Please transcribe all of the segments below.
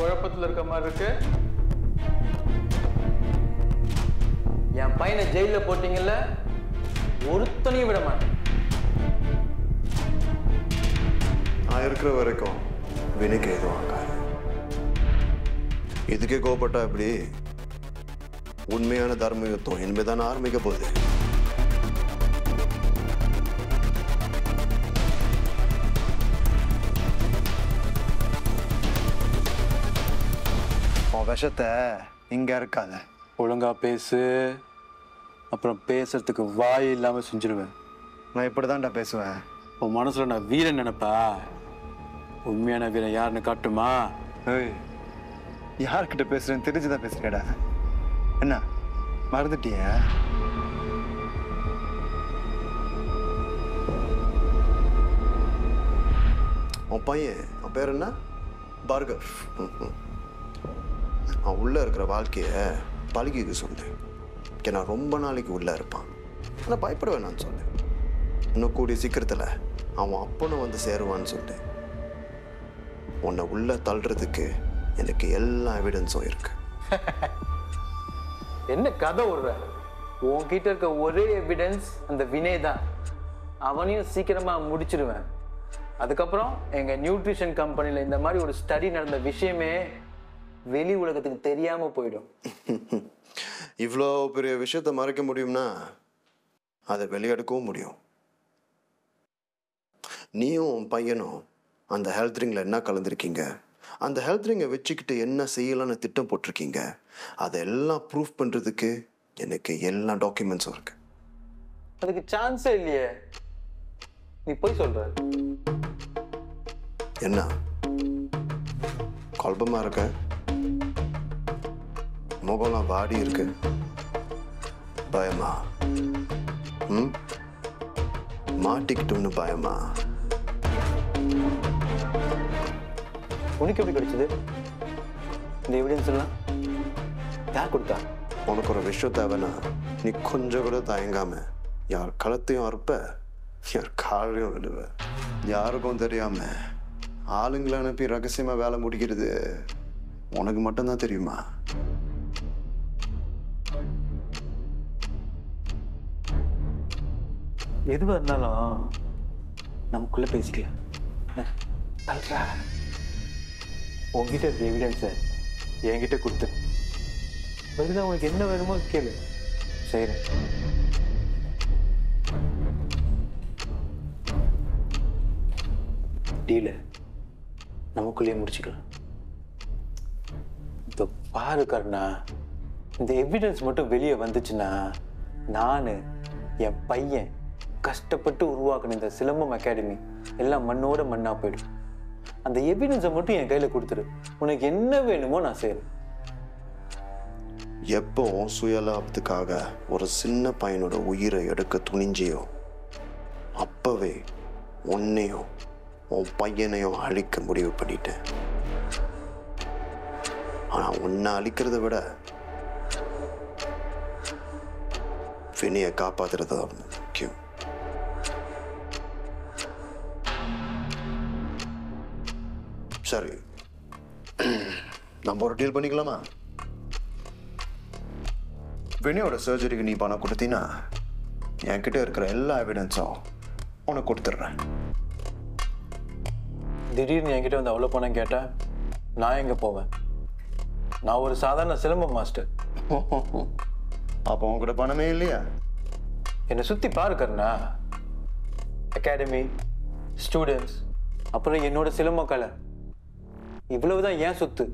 குழப்பத்தில் இருக்க மாதிரி இருக்கு என் பையனை ஜெயிலில் போட்டீங்கல்ல ஒருத்தனையும் விட மாட்டேன் நான் இருக்கிற வரைக்கும் வினைக்கு எதுவும் ஆகாது இதுக்கே கோபப்பட்டா எப்படி உண்மையான தர்ம யுத்தம் இனிமேதான் ஆரம்பிக்க போகுது உன் விஷத்தை இங்க இருக்காத ஒழுங்கா பேசு அப்புறம் பேசுறதுக்கு வாய் இல்லாமல் செஞ்சிருவேன் நான் இப்படிதான்டா பேசுவேன் உன் மனசுல நான் வீரன் நினைப்பா உண்மையான வீரன் யாருன்னு காட்டுமா ஏய் யார்கிட்ட பேசுறேன்னு தெரிஞ்சுதான் பேசுறேடா என்ன மறந்துட்டியா உன் பையன் அவன் பேர் என்ன பார்கர் அவன் உள்ள இருக்கிற வாழ்க்கைய பழகிக்க சொல்லு ஏன்னா ரொம்ப நாளைக்கு உள்ள இருப்பான் ஆனால் பயப்பட வேணாம்னு சொல்லு இன்னும் கூடிய சீக்கிரத்தில் அவன் அப்பனும் வந்து சேருவான்னு சொல்லு உன்னை உள்ள தள்ளுறதுக்கு எனக்கு எல்லா எவிடன்ஸும் இருக்கு என்ன கதை விடுற உன்கிட்ட இருக்க ஒரே எவிடன்ஸ் அந்த வினய் தான் அவனையும் சீக்கிரமா முடிச்சிடுவேன் அதுக்கப்புறம் எங்க நியூட்ரிஷன் கம்பெனில இந்த மாதிரி ஒரு ஸ்டடி நடந்த விஷயமே வெளி உலகத்துக்கு தெரியாம போயிடும் இவ்வளோ பெரிய விஷயத்த மறைக்க முடியும்னா அதை வெளியெடுக்கவும் முடியும் நீயும் உன் பையனும் அந்த ஹெல்த் ரிங்கில் என்ன கலந்துருக்கீங்க அந்த ஹெல்த் ரிங்கை வச்சுக்கிட்டு என்ன செய்யலாம்னு திட்டம் போட்டிருக்கீங்க அதெல்லாம் ப்ரூஃப் பண்ணுறதுக்கு எனக்கு எல்லா டாக்குமெண்ட்ஸும் இருக்கு அதுக்கு சான்ஸே இல்லையே நீ போய் சொல்ற என்ன குழப்பமா இருக்க முகம்லாம் வாடி இருக்கு பயமா ம் மாட்டிக்கிட்டோம்னு பயமா உனக்கு எப்படி கிடைச்சது இந்த எவிடன்ஸ் எல்லாம் யார் கொடுத்தா உனக்கு ஒரு விஷயம் தேவைன்னா நீ கொஞ்சம் கூட தயங்காம யார் கழுத்தையும் அறுப்ப யார் காலையும் விடுவ யாருக்கும் தெரியாம ஆளுங்களை அனுப்பி ரகசியமா வேலை முடிக்கிறது உனக்கு மட்டும்தான் தெரியுமா எதுவாக இருந்தாலும் நமக்குள்ள பேசிக்கலாம் என்ன? தல்றா. உன்கிட்ட இருக்க எவிடன்ஸை என்கிட்ட கொடுத்து பதிலாக உனக்கு என்ன வேணுமோ கேளு செய்கிறேன் டீல நமக்குள்ளேயே முடிச்சுக்கலாம் இந்த பாரு கருணா இந்த எவிடன்ஸ் மட்டும் வெளியே வந்துச்சுன்னா நான் என் பையன் கஷ்டப்பட்டு உருவாக்கின இந்த சிலம்பம் அகாடமி எல்லாம் மண்ணோட மண்ணா போயிடும் அந்த எவிடன்ஸை மட்டும் என் கையில் கொடுத்துரு உனக்கு என்ன வேணுமோ நான் செய்கிறேன் எப்போ உன் சுயலாபத்துக்காக ஒரு சின்ன பையனோட உயிரை எடுக்க துணிஞ்சியோ அப்பவே உன்னையும் உன் பையனையும் அழிக்க முடிவு பண்ணிட்டேன் ஆனா உன்னை அழிக்கிறத விட வினையை காப்பாத்துறது தான் முக்கியம் சரி நம்ம ஒரு டீல் பண்ணிக்கலாமா வினியோட சர்ஜரிக்கு நீ பணம் கொடுத்தீன்னா என்கிட்ட இருக்கிற எல்லா எவிடன்ஸும் உனக்கு கொடுத்துட்றேன் திடீர்னு என்கிட்ட வந்து அவ்வளோ பணம் கேட்டா நான் எங்கே போவேன் நான் ஒரு சாதாரண சிலம்ப மாஸ்டர் அப்போ உன்கிட்ட பணமே இல்லையா என்னை சுற்றி பாரு கருணா அகாடமி ஸ்டூடெண்ட்ஸ் அப்புறம் என்னோட சிலம்ப கலை இவ்வளவுதான் ஏன் சொத்து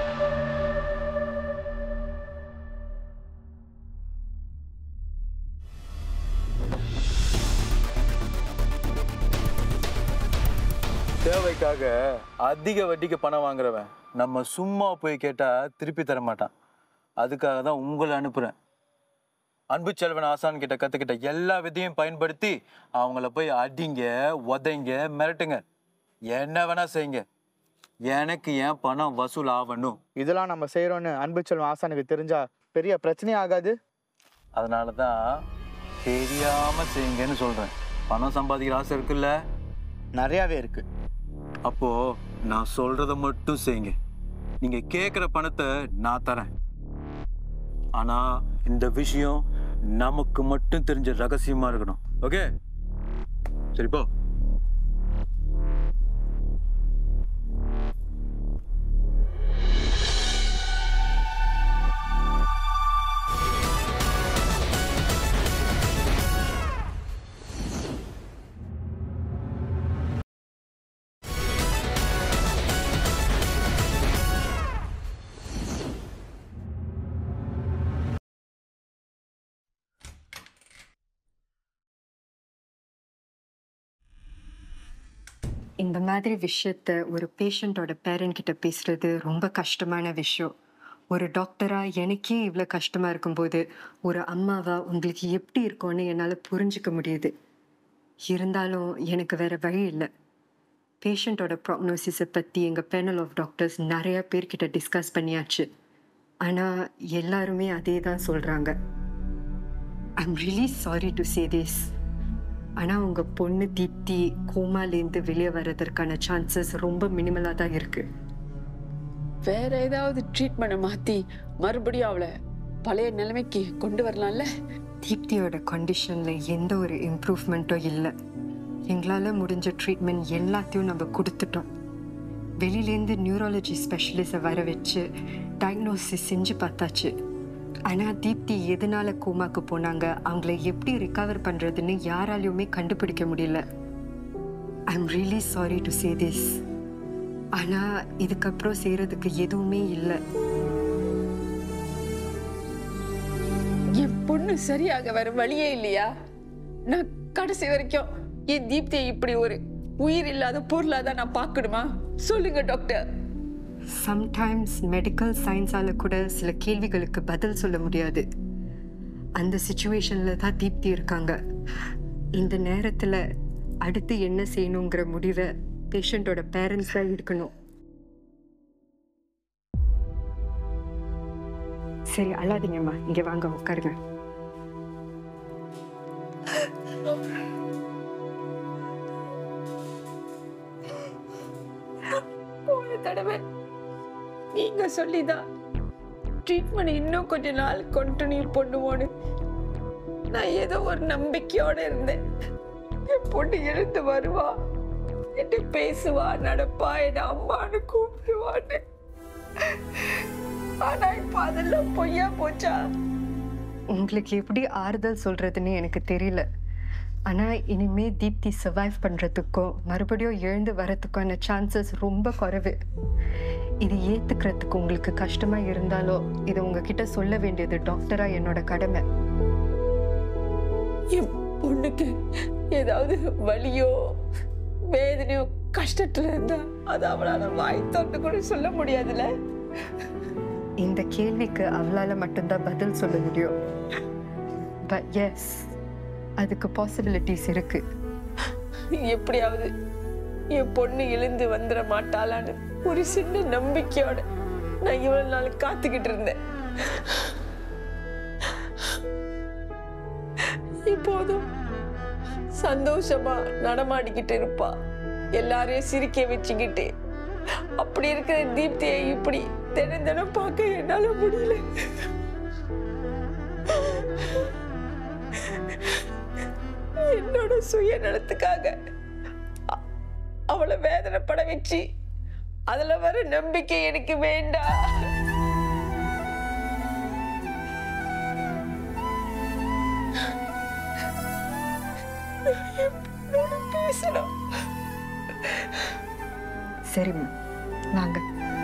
தேவைக்காக அதிக வட்டிக்கு பணம் வாங்குறவன் நம்ம சும்மா போய் கேட்டா திருப்பி தர மாட்டான் அதுக்காக தான் உங்களை அனுப்புறேன் அன்பு செல்வன் ஆசான் கிட்ட கத்துக்கிட்ட எல்லா விதையும் பயன்படுத்தி அவங்கள போய் அடிங்க உதைங்க மிரட்டுங்க என்ன வேணா செய்யுங்க எனக்கு ஏன் பணம் வசூல் ஆகணும் இதெல்லாம் நம்ம செய்கிறோன்னு அன்பு செல்வம் ஆசானுக்கு தெரிஞ்சா பெரிய பிரச்சனையே ஆகாது அதனால தான் தெரியாம செய்யுங்கன்னு சொல்றேன் பணம் சம்பாதிக்கிற ஆசை இருக்குல்ல நிறையாவே இருக்கு அப்போ நான் சொல்றத மட்டும் செய்யுங்க நீங்க கேட்குற பணத்தை நான் தரேன் ஆனா இந்த விஷயம் நமக்கு மட்டும் தெரிஞ்ச ரகசியமா இருக்கணும் ஓகே சரி போ இந்த மாதிரி விஷயத்த ஒரு பேஷண்ட்டோட பேரண்ட் கிட்ட பேசுறது ரொம்ப கஷ்டமான விஷயம் ஒரு டாக்டரா எனக்கே இவ்வளோ கஷ்டமா இருக்கும்போது ஒரு அம்மாவா உங்களுக்கு எப்படி இருக்கும்னு என்னால் புரிஞ்சுக்க முடியுது இருந்தாலும் எனக்கு வேற வழி இல்லை பேஷண்ட்டோட ப்ராக்னோசிஸை பற்றி எங்கள் பேனல் ஆஃப் டாக்டர்ஸ் நிறைய பேர்கிட்ட டிஸ்கஸ் பண்ணியாச்சு ஆனால் எல்லாருமே அதே தான் சொல்கிறாங்க I'm really sorry to say this ஆனால் உங்கள் பொண்ணு தீப்தி கோமாலேருந்து வெளியே வர்றதற்கான சான்சஸ் ரொம்ப மினிமலாக தான் இருக்குது வேற ஏதாவது ட்ரீட்மெண்ட்டை மாத்தி மறுபடியும் அவளை பழைய நிலைமைக்கு கொண்டு வரலாம்ல தீப்தியோட கண்டிஷனில் எந்த ஒரு இம்ப்ரூவ்மெண்ட்டும் இல்லை எங்களால் முடிஞ்ச ட்ரீட்மெண்ட் எல்லாத்தையும் நம்ம கொடுத்துட்டோம் வெளியிலேருந்து நியூராலஜி ஸ்பெஷலிஸ்ட்டை வர வச்சு டயக்னோசிஸ் செஞ்சு பார்த்தாச்சு ஆனால் தீப்தி எதனால கோமாக்கு போனாங்க அவங்கள எப்படி ரிகவர் பண்ணுறதுன்னு யாராலையுமே கண்டுபிடிக்க முடியல I am really sorry to say this ஆனால் இதுக்கப்புறம் செய்கிறதுக்கு எதுவுமே இல்லை என் பொண்ணு சரியாக வேற வழியே இல்லையா நான் கடைசி வரைக்கும் என் தீப்தியை இப்படி ஒரு உயிர் இல்லாத பொருளா தான் நான் பார்க்கணுமா சொல்லுங்க டாக்டர் சம்டைம்ஸ் மெடிக்கல் சயின்ஸால கூட சில கேள்விகளுக்கு பதில் சொல்ல முடியாது அந்த சுச்சுவேஷன்ல தான் தீப்தி இருக்காங்க இந்த நேரத்துல அடுத்து என்ன செய்யணுங்கிற முடிவை பேஷண்ட்டோட பேரண்ட்ஸ் தான் எடுக்கணும் சரி அழாதீங்கம்மா இங்க வாங்க உட்காருங்க போன தடவை நீங்க சொல்லிதான் ட்ரீட்மெண்ட் இன்னும் கொஞ்ச நாள் கண்டினியூ பண்ணுவோன்னு நான் ஏதோ ஒரு நம்பிக்கையோட இருந்தேன் என் பொண்ணு எழுந்து வருவா என்கிட்ட பேசுவா நடப்பா என் அம்மான்னு கூப்பிடுவான்னு ஆனா இப்ப அதெல்லாம் பொய்யா போச்சா உங்களுக்கு எப்படி ஆறுதல் சொல்றதுன்னு எனக்கு தெரியல ஆனா இனிமே தீப்தி சர்வைவ் பண்றதுக்கும் மறுபடியும் எழுந்து வரதுக்கான சான்சஸ் ரொம்ப குறைவு இது ஏத்துக்கிறதுக்கு உங்களுக்கு கஷ்டமா இருந்தாலோ இதை உங்ககிட்ட சொல்ல வேண்டியது டாக்டரா என்னோட கடமை என் பொண்ணுக்கு ஏதாவது வலியோ வேதனையோ கஷ்டத்துல இருந்தா அது அவளால வாய் தொட்டு கூட சொல்ல முடியாதுல்ல இந்த கேள்விக்கு அவளால மட்டும்தான் பதில் சொல்ல முடியும் பட் எஸ் அதுக்கு பாசிபிலிட்டிஸ் இருக்கு எப்படியாவது என் பொண்ணு எழுந்து வந்துட மாட்டாளான்னு ஒரு சின்ன நம்பிக்கையோட நான் இவ்வளவு நாள் காத்துக்கிட்டு இருந்தேன் இப்போதும் சந்தோஷமா நடமாடிக்கிட்டு இருப்பா எல்லாரையும் சிரிக்க வச்சுக்கிட்டு அப்படி இருக்கிற தீப்தியை இப்படி தினம் தினம் பார்க்க என்னால முடியல என்னோட சுயநலத்துக்காக அ- அவளை வேதனைப்பட வச்சு அதுல வர நம்பிக்கை எனக்கு வேண்டாம் நான் என் பொண்ணோட பேசணும் சரிம்மா வாங்க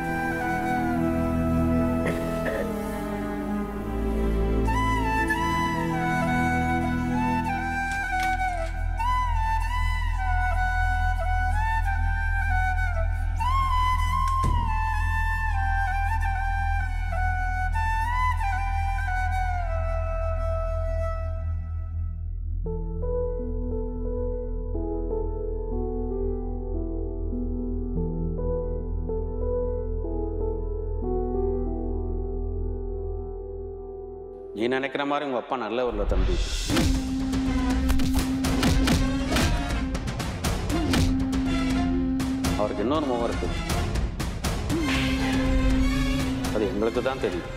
நீ நினைக்கிற மாதிரி உங்க அப்பா நல்லவர்ல தம்பி அவருக்கு இன்னொரு முகம் இருக்கு உங்களுக்கு தான் தெரியும்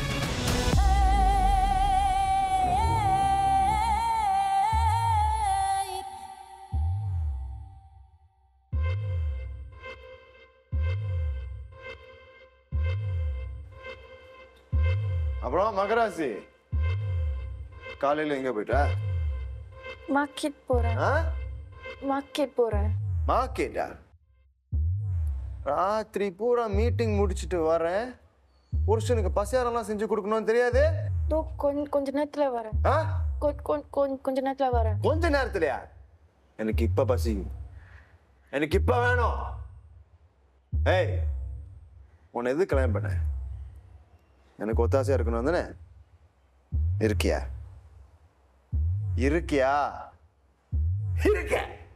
அப்புறம் மகராசி காலையில் எங்கே போயிட்ட மார்க்கெட் போறேன் ஆ மார்க்கெட் போறேன் மார்க்கெட்டா ராத்திரி பூரா மீட்டிங் முடிச்சிட்டு வரேன் புருஷனுக்கு பசியாரெல்லாம் செஞ்சு கொடுக்கணும்னு தெரியாது இதோ கொஞ்ச கொஞ்ச நேரத்துல வரேன் ஆ கொ- கொ- கொ- கொஞ்ச நேரத்துல வரேன் கொஞ்ச நேரத்துலயா எனக்கு இப்ப பசிக்கும் எனக்கு இப்ப வேணும் ஏய் உன்னை எது கல்யாணம் பண்ண எனக்கு ஒத்தாசையா இருக்கணும் தானே இருக்கியா இருக்கியா இருக்க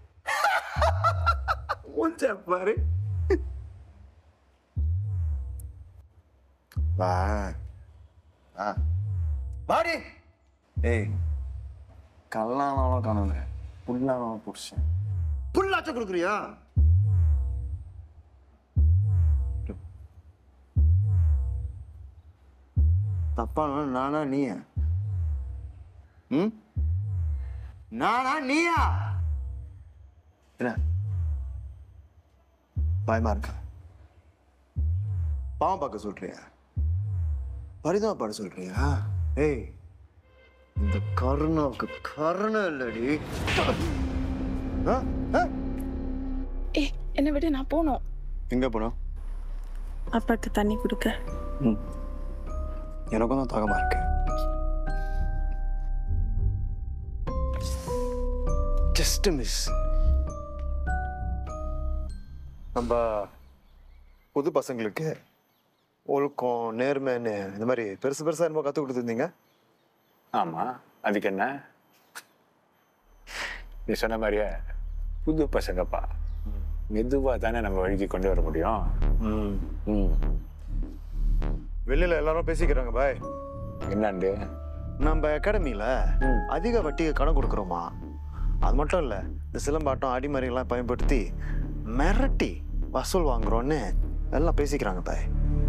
மூஞ்ச பாரு வா வா வாடி ஏய் கல்லானாலும் காணல புல்லானாலும் புருஷன் புல்லாச்சும் கொடுக்குறியா தப்பான நானா நீயா ம் நானா நீயா என்ன பயமா இருக்கா பாவம் பார்க்க சொல்றியா பரிதாபம் பாட சொல்றியா ஏய் இந்த கருணாவுக்கு கருணை இல்லடி ஆ? ஆ? ஏ என்னை விட நான் போகணும் எங்க போனோம் அப்பாக்கு தண்ணி கொடுக்க ம் எனக்கும் தான் தாகமா இருக்கு ஜஸ்ட் மிஸ் நம்ம புது பசங்களுக்கு ஒழுக்கம் நேர்மைன்னு இந்த மாதிரி பெருசு பெருசா என்னமோ கற்றுக் கொடுத்துருந்தீங்க ஆமாம் அதுக்கு என்ன நீ சொன்ன மாதிரியே புது பசங்கப்பா மெதுவாக தானே நம்ம வழிக்கு கொண்டு வர முடியும் ம் ம் வெளியில எல்லாரும் பேசிக்கிறாங்க பாய் என்னாண்டு நம்ம அகாடமியில் அதிக வட்டிக்கு கடன் கொடுக்குறோமா அது மட்டும் இல்லை இந்த சிலம்பாட்டம் அடிமறிகள்லாம் பயன்படுத்தி மிரட்டி வசூல் வாங்குறோன்னு எல்லாம் பேசிக்கிறாங்க பாய்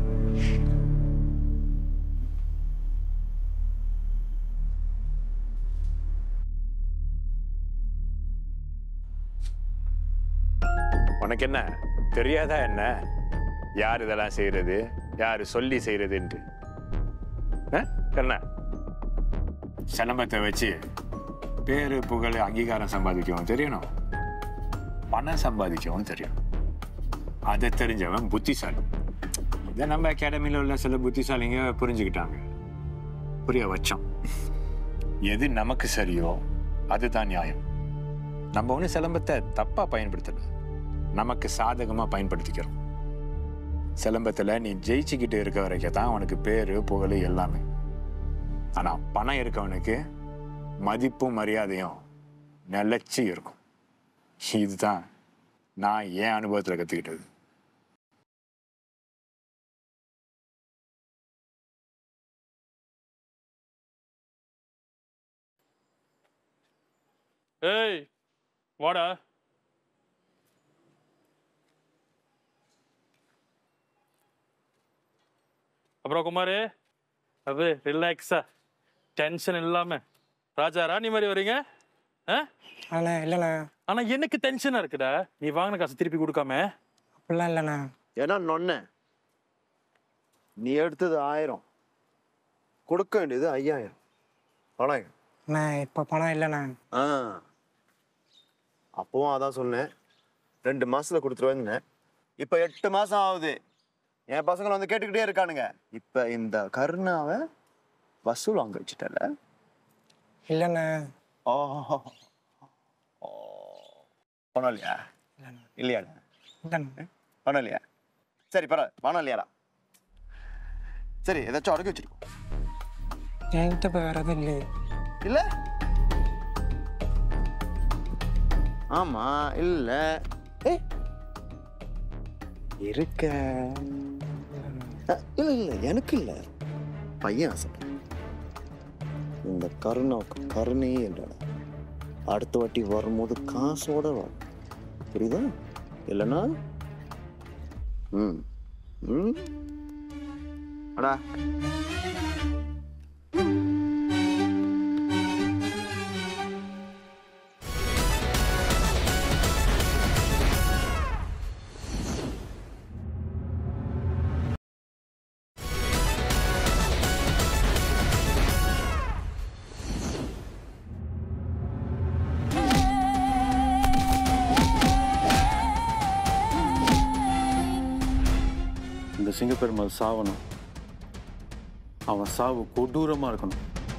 உனக்கு என்ன தெரியாதா என்ன யார் இதெல்லாம் செய்யறது யார் சொல்லி செய்யறதுன்ட்டு ஆ? என்ன சிலம்பத்தை வச்சு பேரு புகழ் அங்கீகாரம் சம்பாதிக்கவும் தெரியணும் பணம் சம்பாதிக்கவும் தெரியும் அதை தெரிஞ்சவன் புத்திசாலி இதை நம்ம அகாடமியில் உள்ள சில புத்திசாலிங்க புரிஞ்சுக்கிட்டாங்க புரிய வச்சோம் எது நமக்கு சரியோ அதுதான் நியாயம் நம்ம ஒன்றும் சிலம்பத்தை தப்பா பயன்படுத்தல நமக்கு சாதகமா பயன்படுத்திக்கிறோம் சிலம்பத்துல நீ ஜெயிச்சுக்கிட்டு இருக்க வரைக்கும் தான் உனக்கு பேரு புகழ் எல்லாமே ஆனா பணம் இருக்கவனுக்கு மதிப்பும் மரியாதையும் நிலைச்சு இருக்கும் இதுதான் நான் என் அனுபவத்துல கத்துக்கிட்டது ஏய் வாடா அப்புறம் குமார் அது ரிலாக்ஸா டென்ஷன் இல்லாம ராஜா ராணி மாதிரி வரீங்க ஆ அண்ணா இல்லைண்ணா ஆனா எனக்கு டென்ஷனா இருக்குடா நீ வாங்கின காசு திருப்பி கொடுக்காம அப்படிலாம் இல்லைண்ணா ஏன்னா நொன்ன நீ எடுத்தது ஆயிரம் கொடுக்க வேண்டியது ஐயாயிரம் பணம் எங்க? அண்ணா இப்போ பணம் இல்லைண்ணா ஆ அப்பவும் அதான் சொன்னேன் ரெண்டு மாசத்துல கொடுத்துருவேங்கண்ணே இப்போ எட்டு மாசம் ஆகுது என் பசங்களை வந்து கேட்டுக்கிட்டே இருக்கானுங்க இப்போ இந்த கருணாவை வசூல் வாங்க வச்சுட்டல இல்லைண்ணா ஓ ஓ. பணம் இல்லையா இல்லையாண்ணே இல்லைண்ணா பணம் இல்லையா சரி பரவாயில்ல பணம் இல்லையாடா சரி ஏதாச்சும் அடக்கி வச்சிருக்கோம் என்கிட்ட இப்போ வேறு எதுவும் இல்லையே இல்ல ஆமா இல்ல ஏய் இருக்க அஹ், இல்ல இல்ல எனக்கு இல்ல பையன் ஆசைப்படுறான் இந்த கருணாவுக்கு கருணையே இல்லடா அடுத்த வாட்டி வரும்போது காசோட வா புரியுதா இல்லைன்னா ம் ம் அடா இந்த சிங்கப்பெருமாள் சாவணும் அவன் சாவு கொடூரமா இருக்கணும்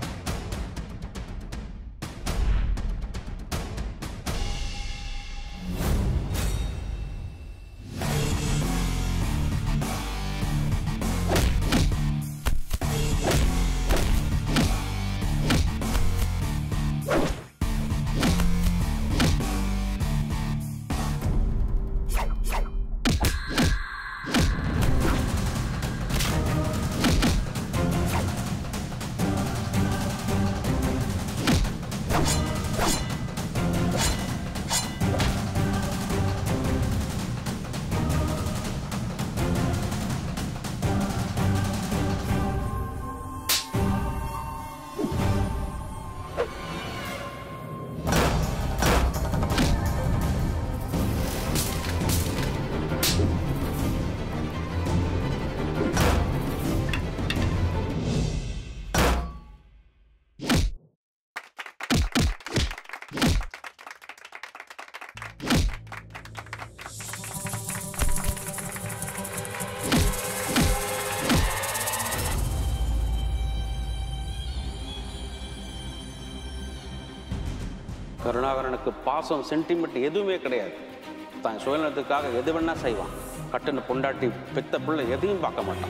கருணாகரனுக்கு பாசம் சென்டிமெண்ட் எதுவுமே கிடையாது தான் சுயநலத்துக்காக எது வேணா செய்வான் கட்டின பொண்டாட்டி பெத்த பிள்ளை எதையும் பார்க்க மாட்டான்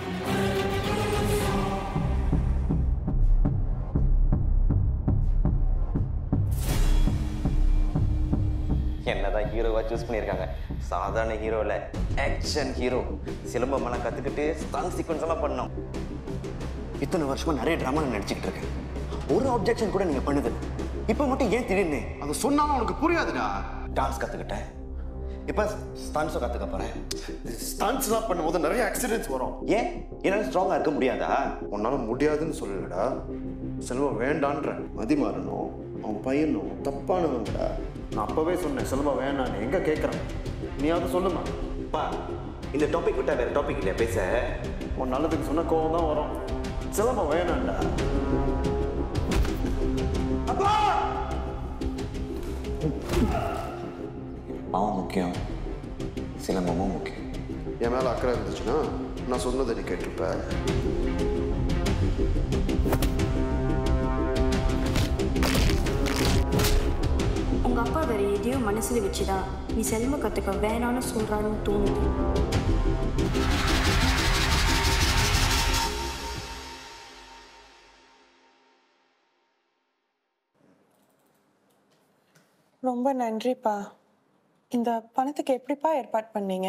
என்னதான் ஹீரோவா சூஸ் பண்ணியிருக்காங்க சாதாரண ஹீரோவில் ஆக்ஷன் ஹீரோ சிலம்பமெல்லாம் கற்றுக்கிட்டு ஸ்டாங் சீக்வன்ஸ் எல்லாம் பண்ணோம் இத்தனை வருஷமா நிறைய ட்ராமாவில் நடிச்சுக்கிட்டு இருக்கேன் ஒரு அப்ஜெக்ஷன் கூட நீங்கள் பண்ணுது இப்போ மட்டும் ஏன் திடீர்னு அது சொன்னாலும் உனக்கு புரியாதுடா டான்ஸ் கற்றுக்கிட்டேன் இப்போ ஸ்டன்ஸும் கற்றுக்க போகிறேன் ஸ்டன்ஸ்லாம் பண்ணும்போது நிறைய ஆக்சிடென்ட்ஸ் வரும் ஏன் என்னால் ஸ்ட்ராங்காக இருக்க முடியாதா உன்னால முடியாதுன்னு சொல்லலடா செல்வம் வேண்டான்ற மதி மாறணும் அவன் பையனும் தப்பானவங்கடா நான் அப்பவே சொன்னேன் செல்வம் வேணான்னு எங்க கேட்குறேன் நீயாவது சொல்லுமா பா இந்த டாபிக் விட்டா வேற டாபிக் இல்லையா பேச உன் நல்லதுக்கு சொன்ன கோவம் தான் வரும் சிலம்பம் வேணாம்டா பாவம் முக்கியம் சிலம்பமும் முக்கியம் என் மேல அக்கறை இருந்துச்சுன்னா நான் சொன்னதை நீ கேட்டிருப்ப உங்க அப்பா வேற எதையோ மனசுல வச்சுதான் நீ செல்வ கத்துக்க வேணாம்னு சொல்றான்னு தோணுது ரொம்ப நன்றிப்பா இந்த பணத்துக்கு எப்படிப்பா ஏற்பாடு பண்ணீங்க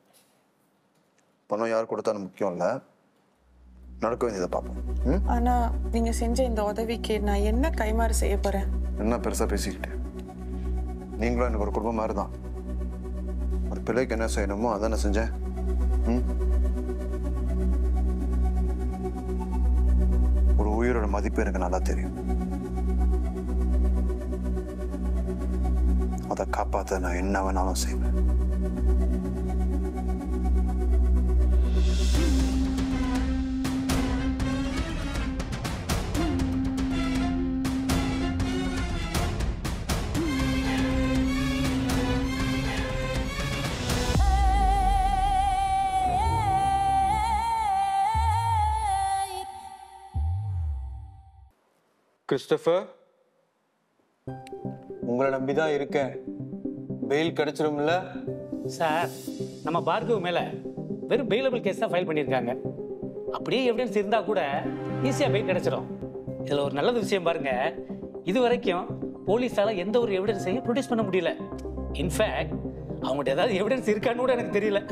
பணம் யார் கொடுத்தாலும் முக்கியம் இல்லை நடக்க வேண்டியதை பார்ப்போம் ம் ஆனா நீங்க செஞ்ச இந்த உதவிக்கு நான் என்ன கைமாறு செய்ய போறேன் என்ன பெருசா பேசிக்கிட்டு நீங்களும் எனக்கு ஒரு குடும்பம் மாதிரி தான் ஒரு பிள்ளைக்கு என்ன செய்யணுமோ அதானே செஞ்சேன் ம் ஒரு உயிரோட மதிப்பு எனக்கு நல்லா தெரியும் அதை காப்பாற்ற நான் என்ன வேணாலும் செய்வேன் கிறிஸ்டபர் உங்களை நம்பி தான் இருக்கேன் பெயில் கிடைச்சிரும்ல சார் நம்ம பார்கவ் மேலே வெறும் பெயிலபிள் கேஸ் தான் ஃபைல் பண்ணியிருக்காங்க அப்படியே எவிடன்ஸ் இருந்தால் கூட ஈஸியாக பெயில் கிடைச்சிடும் இதில் ஒரு நல்லது விஷயம் பாருங்க இது வரைக்கும் போலீஸால் எந்த ஒரு எவிடன்ஸையும் ப்ரொடியூஸ் பண்ண முடியல இன்ஃபேக்ட் அவங்கள்ட்ட ஏதாவது எவிடன்ஸ் இருக்கான்னு கூட எனக்கு தெரியல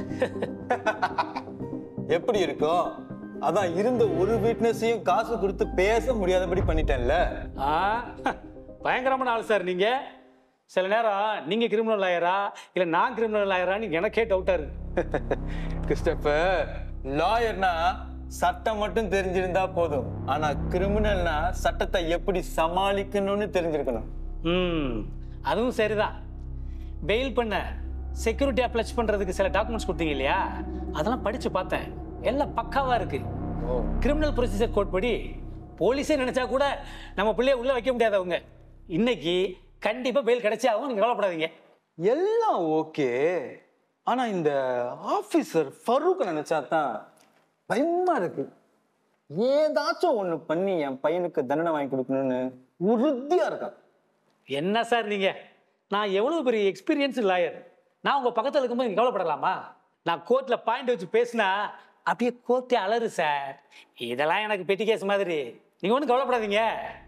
எப்படி இருக்கும் அதான் இருந்த ஒரு வீட்னஸையும் காசு கொடுத்து பேச முடியாதபடி பண்ணிட்டேன்ல ஆ பயங்கரமான ஆள் சார் நீங்கள் சில நேரம் நீங்கள் கிரிமினல் ஆயரா இல்லை நான் கிரிமினல் ஆயரான்னு எனக்கே டவுட்டாக இருக்கு கிறிஸ்டபர் லாயர்னா சட்டம் மட்டும் தெரிஞ்சிருந்தா போதும் ஆனா கிரிமினல்னா சட்டத்தை எப்படி சமாளிக்கணும்னு தெரிஞ்சிருக்கணும் ம் அதுவும் சரிதான் பெயில் பண்ண செக்யூரிட்டி அப்ளச் பண்ணுறதுக்கு சில டாக்குமெண்ட்ஸ் கொடுத்தீங்க இல்லையா அதெல்லாம் படித்து பார்த்தேன் எல்லாம் பக்காவாக இருக்கு கிரிமினல் ப்ரொசீஜர் கோட் படி போலீஸே நினச்சா கூட நம்ம பிள்ளைய உள்ளே வைக்க முடியாது அவங்க இன்னைக்கு கண்டிப்பாக பெயில் கிடைச்சே ஆகும் நீங்கள் கவலைப்படாதீங்க எல்லாம் ஓகே ஆனா இந்த ஆபீசர் ஃபரூக் நினைச்சா தான் பயமா இருக்கு ஏதாச்சும் ஒண்ணு பண்ணி என் பையனுக்கு தண்டனை வாங்கி கொடுக்கணும்னு உறுதியா இருக்கான் என்ன சார் நீங்கள் நான் எவ்வளோ பெரிய எக்ஸ்பீரியன்ஸ் லாயர் நான் உங்கள் பக்கத்தில் இருக்கும்போது நீங்கள் கவலைப்படலாமா நான் கோர்ட்டில் பாயிண்ட் வச்சு பேசினா அப்படியே கோர்ட்டே அலறு சார் இதெல்லாம் எனக்கு பெட்டி கேஸ் மாதிரி நீங்கள் ஒன்றும் கவலைப்படாதீங்க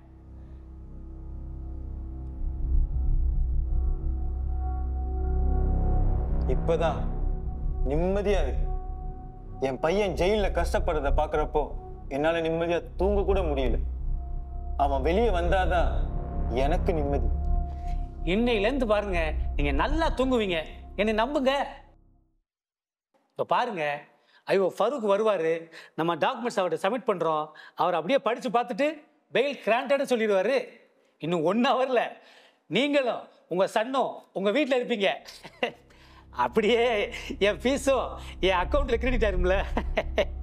இப்பதான் நிம்மதியா இருக்கு என் பையன் ஜெயில கஷ்டப்படுறத பாக்குறப்போ என்னால நிம்மதியா தூங்க கூட முடியல அவன் வெளியே வந்தாதான் எனக்கு நிம்மதி இன்னையிலேருந்து பாருங்க நீங்க நல்லா தூங்குவீங்க என்னை நம்புங்க இப்போ பாருங்க ஐயோ ஃபரூக் வருவாரு நம்ம டாக்குமெண்ட்ஸ் அவர்கிட்ட சப்மிட் பண்றோம் அவர் அப்படியே படிச்சு பார்த்துட்டு பெயில் கிராண்டட்னு சொல்லிடுவாரு இன்னும் ஒன் ஹவர்ல நீங்களும் உங்க சன்னும் உங்க வீட்டில் இருப்பீங்க அப்படியே என் ஃபீஸும் என் அக்கௌண்ட்ல கிரெடிட் ஆயிரும்ல